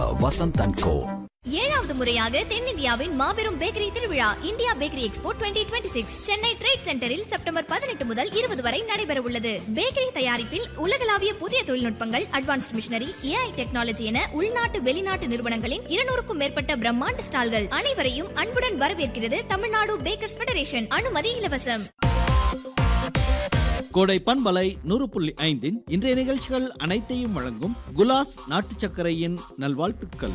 Vasanth and கோ ஏழாவது முறையாக தென்னிந்தியாவின் மாபெரும் பேக்கரி திருவிழா India bakery expo 2026 Chennai trade சென்டரில் செப்டம்பர் பதினெட்டு முதல் இருபது வரை நடைபெற உள்ளது பேக்கரி தயாரிப்பில் உலகளாவிய புதிய தொழில்நுட்பங்கள் அட்வான்ஸ்ட் மிஷினரி ஏஐ டெக்னாலஜி என உள்நாட்டு வெளிநாட்டு நிறுவனங்களின் இருநூறுக்கும் மேற்பட்ட பிரம்மாண்ட ஸ்டால்கள் அனைவரையும் அன்புடன் வரவேற்கிறது தமிழ்நாடு பேக்கர்ஸ் ஃபெடரேஷன் அனுமதி இலவசம் கோடை பண்பலை நூறு புள்ளி ஐந்தின் இன்றைய நிகழ்ச்சிகள் அனைத்தையும் வழங்கும் குலாஸ் நாட்டு சர்க்கரையின் நல்வாழ்த்துக்கள்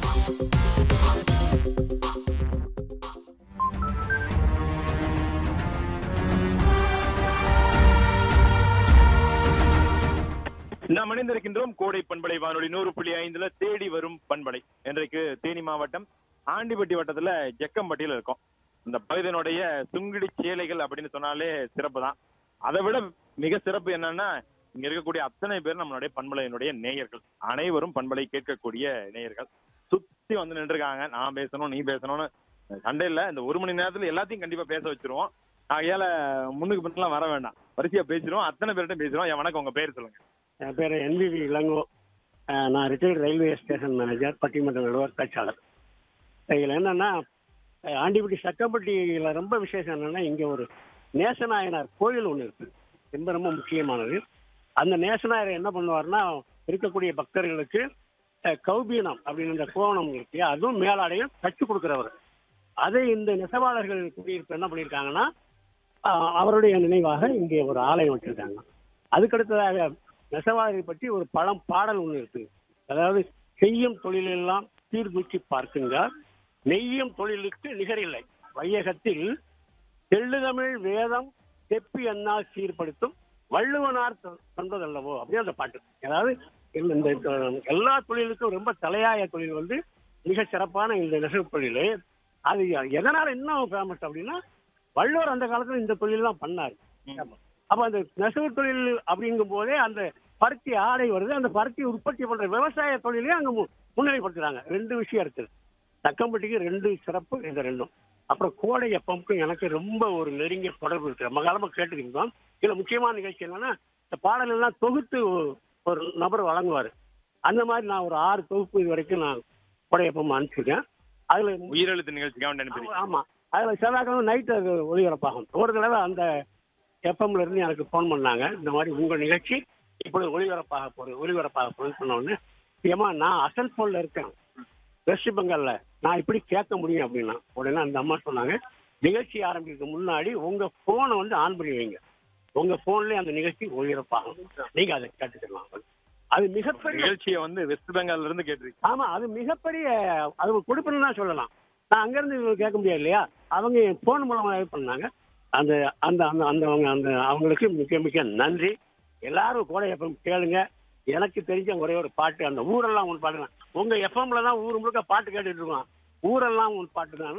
நாம் இணைந்திருக்கின்றோம் கோடை பண்பலை வானொலி நூறு புள்ளி ஐந்துல தேடி வரும் பண்பலை இன்றைக்கு தேனி மாவட்டம் ஆண்டிப்பட்டி வட்டத்துல ஜக்கம்பட்டியில இருக்கோம் இந்த பகுதியினுடைய சுங்குடி சேலைகள் அப்படின்னு சொன்னாலே சிறப்பு தான் அதை விட மிக சிறப்பு என்னன்னா இங்க இருக்கக்கூடிய அத்தனை பேர் நம்மளுடைய பண்பலையினுடைய நேயர்கள் அனைவரும் பண்பலை கேட்கக்கூடிய நேயர்கள் சுத்தி வந்து நின்றுருக்காங்க நான் பேசணும் நீ பேசணும்னு சண்டே இல்ல இந்த ஒரு மணி நேரத்துல எல்லாத்தையும் கண்டிப்பா பேச வச்சிருவோம் ஆகையால முன்னுக்கு பின்னெல்லாம் வர வேண்டாம் வரிசையா பேசிடுவோம் அத்தனை பேர்கிட்ட பேசிடுவோம் என் வணக்கம் உங்க பேர் சொல்லுங்க என் பேர் என்விவி இளங்கோ அஹ் நான் ரிட்டையர்ட் ரயில்வே ஸ்டேஷன் மேனேஜர் பட்டிமன்ற நடுவர் பேச்சாளர் இதில் என்னன்னா அஹ் ஆண்டிப்பட்டி சக்கப்பட்டியில் ரொம்ப விசேஷம் என்னன்னா இங்கே ஒரு நேசநாயனார் கோயில் ஒன்று இருக்கு ரொம்ப ரொம்ப முக்கியமானது அந்த நேசநாயர் என்ன பண்ணுவார்னா இருக்கக்கூடிய பக்தர்களுக்கு அஹ் கௌபீனம் அப்படின்னு இந்த கோவணம் இருக்கு அதுவும் மேலாடையும் தச்சு கொடுக்குறவர் அதை இந்த நெசவாளர்கள் குடியிருப்பு என்ன பண்ணியிருக்காங்கன்னா அஹ் அவருடைய நினைவாக இங்கே ஒரு ஆலயம் வச்சிருக்காங்க அதுக்கடுத்ததாக நெசவாளரை பற்றி ஒரு பழம் பாடல் ஒன்று இருக்கு அதாவது செய்யும் தொழிலெல்லாம் சீர்தூக்கி பார்க்குங்கள் நெய்யும் தொழிலுக்கு நிகரில்லை வையகத்தில் தெள்ளுதமிழ் வேதம் செப்பி அண்ணால் சீர்படுத்தும் வள்ளுவனார் சொ- சொன்னதல்லவோ அப்படியே அந்த பாட்டு அதாவது இந்த இந்த எல்லா தொழிலுக்கும் ரொம்ப தலையாய தொழில் வந்து மிக சிறப்பான இந்த நெசவு தொழில் அது எதனால இன்னும் ஃபேமஸ் அப்படின்னா வள்ளுவர் அந்த காலத்துல இந்த தொழில் தான் பண்ணாரு அப்ப அந்த நெசவு தொழில் அப்படிங்கும் போதே அந்த பருத்தி ஆடை வருது அந்த பருத்தி உற்பத்தி பண்ற விவசாய தொழிலே அங்க மு- முன்னிலைப்படுத்துறாங்க ரெண்டு விஷயம் இருக்குது தக்கம்பட்டிக்கு ரெண்டு சிறப்பு இந்த ரெண்டும் அப்புறம் கோடை எப்பமுக்கும் எனக்கு ரொம்ப ஒரு நெருங்கிய தொடர்பு இருக்கு நம்ம காலமா கேட்டுக்கிட்டோம் இதுல முக்கியமான நிகழ்ச்சி என்னன்னா இந்த பாடல் எல்லாம் தொகுத்து ஒ- ஒரு நபர் வழங்குவாரு அந்த மாதிரி நான் ஒரு ஆறு தொகுப்பு இது வரைக்கும் நான் கோடை எப்பம் அனுப்பிச்சிருக்கேன் அதுல உயிரெழுத்து நிகழ்ச்சிக்காக அனுப்பி ஆமா அதுல செவ்வாய்க்கிழமை நைட் அது ஒளிபரப்பாகும் ஒரு தடவை அந்த எஃப்எம்ல இருந்து எனக்கு ஃபோன் பண்ணாங்க இந்த மாதிரி உங்க நிகழ்ச்சி இப்பொழுது ஒளிபரப்பாக போகுது ஒளிபரப்பாக போகுதுன்னு சொன்ன உடனே ஏமா நான் அசன்ஃபோன்ல இருக்கேன் வெஸ்ட் பெங்கால்ல நான் இப்படி கேட்க முடியும் அப்படின்னா உடனே அந்த அம்மா சொன்னாங்க நிகழ்ச்சி ஆரம்பிக்கிறதுக்கு முன்னாடி உங்க போனை வந்து ஆன் பண்ணி வைங்க உங்க போன்லயே அந்த நிகழ்ச்சி ஒளிபரப்பாகும் நீங்க அதை கேட்டுக்கலாம் அது மிகப்பெரிய நிகழ்ச்சியை வந்து வெஸ்ட் பெங்கால்ல இருந்து கேட்டிருக்கீங்க ஆமா அது மிகப்பெரிய அது கொடுப்பணும் தான் சொல்லலாம் நான் அங்கிருந்து இவங்க கேட்க முடியாது இல்லையா அவங்க போன் மூலமா இது பண்ணாங்க அந்த அந்த அந்த அந்த அவங்க அந்த அவங்களுக்கு மிக மிக நன்றி எல்லாரும் கோடை எஃப்எம் கேளுங்க எனக்கு தெரிஞ்ச ஒரே ஒரு பாட்டு அந்த ஊரெல்லாம் ஒன்று பாட்டு தான் உங்க எஃப்எம்ல தான் ஊர் முழுக்க பாட்டு கேட்டுட்டு இருக்கோம் ஊரெல்லாம் ஒன்று பாட்டு தான்